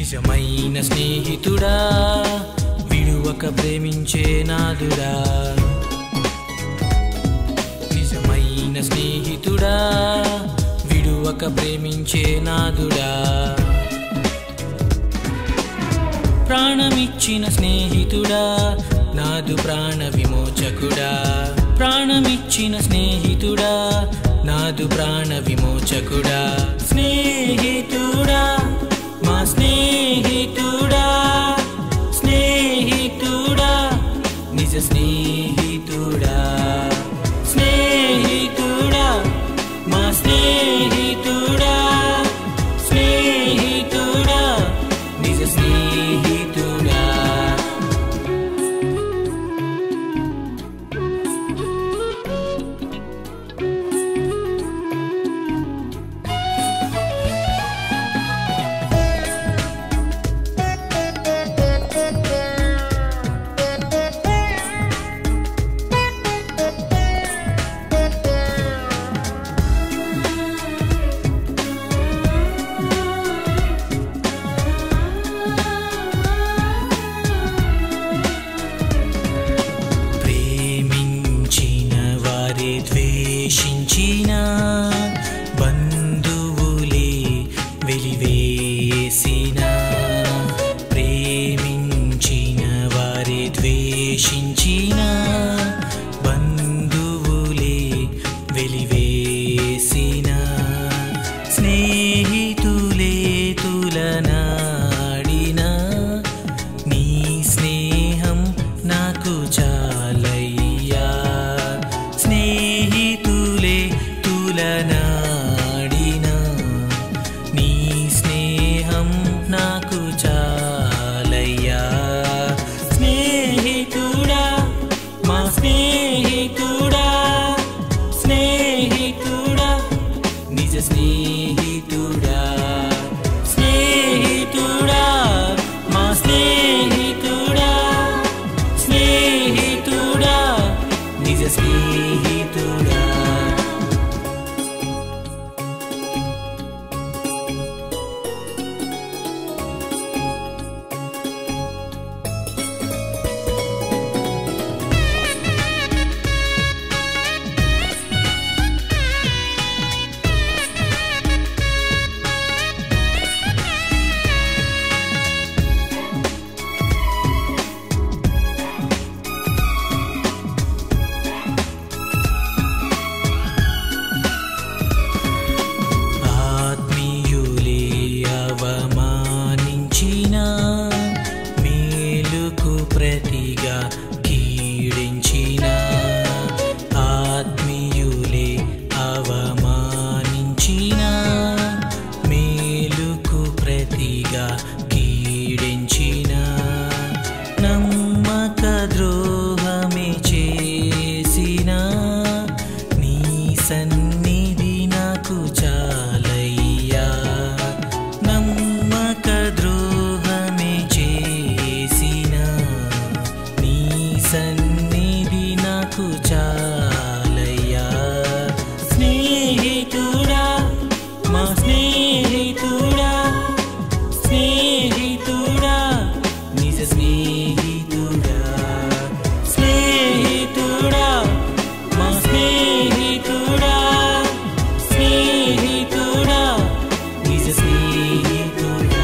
నిజమైన స్నేహితుడా విడువక ప్రేమించే నాదుడా నిజమైన స్నేహితుడా విడువక ప్రేమించే నాదుడా ప్రాణమిచ్చిన స్నేహితుడా నాదు ప్రాణ విమోచకుడా ప్రాణమిచ్చిన స్నేహితుడా నాదు ప్రాణ విమోచకుడా స్నేహితుడా మా స్నేహితుడా స్నేహితుడా నిజ స్నేహితుడా స్నేహితుడా మా స్నేహితుడా స్నేహితుడా నిజ స్నేహితుడా ప్రేమించిన వారి ద్వేషించిన బంధువులే వెలివేసిన ప్రేమించిన వారి ద్వేషించిన బంధువులే వెలివేసిన స్నేహితులే తులనాడిన నీ స్నేహం నాకు చాలయ్యా స్నేహితులే తులనాడిన నీ స్నేహం నాకు చాలయ్యా స్నేహితుడా మా స్నేహితుడా స్నేహితుడా నిజ స్నేహితుడా స్నేహితుడా మా స్నేహితుడా స్నేహితుడా నిజ స్నేహితుడా ఆత్మీయులే అవమానించిన మేలుకు ప్రతిగా కీడించిన ఆత్మీయులే అవమానించిన మేలుకు ప్రతిగా కీడించిన నమ్మక ద్రోహమే చేసిన నీ సన్నిధి నాకు చాలయ్యా నమ్మక ద్రోహమే చేసిన నీ సన్నిధి నాకు చాలయ్యా స్నేహితుడా మా స్నేహితుడా స్నేహితుడా నిజ స్నేహితుడా స్నేహితుడా మా స్నేహితుడా స్నేహితుడా నిజ స్నేహితుడా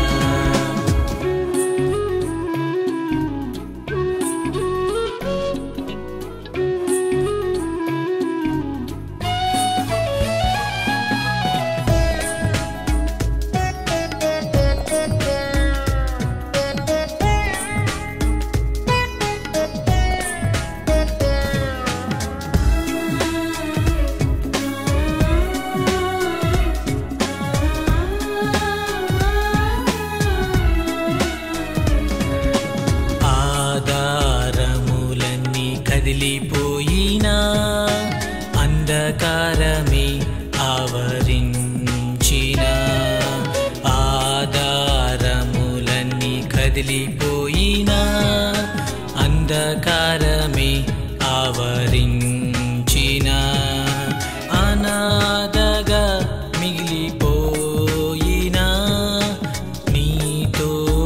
ఆధారములన్నీ కదిలిపోయినా అంధకారమే ఆవరించిన ఆధారములన్నీ కదిలిపోయినా అంధకారమే ఆవరించిన అనాథగా మిగిలిపోయినా నీతో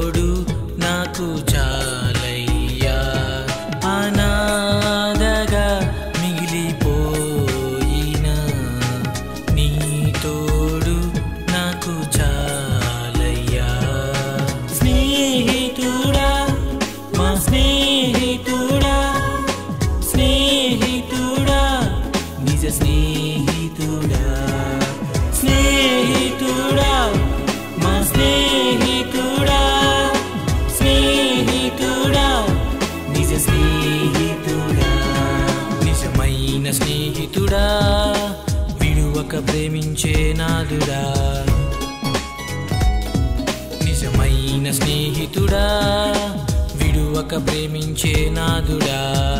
విడువక ప్రేమించే నాదుడా నిజమైన స్నేహితుడా విడువక ప్రేమించే నాదుడా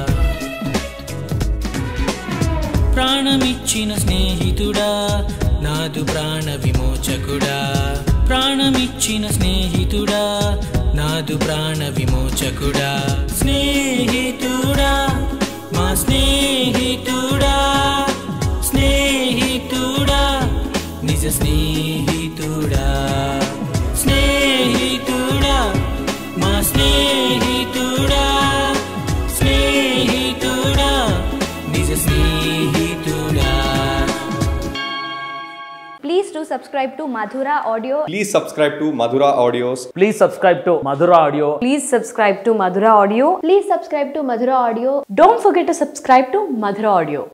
ప్రాణమిచ్చిన స్నేహితుడా నాదు ప్రాణ విమోచకుడా ప్రాణమిచ్చిన స్నేహితుడా నాదు ప్రాణ విమోచకుడా స్నేహితుడా మా స్నేహితుడా స్నేహితుడా నిజ స్నేహితుడా స్నేహితుడా మా స్నేహితుడా స్నేహితుడా నిజ స్నేహితుడా Please do subscribe to Madhura Audio. Please subscribe to Madhura Audios. Please subscribe to Madhura Audio. Please subscribe to Madhura Audio. Please subscribe to Madhura Audio. Don't forget to subscribe to Madhura Audio.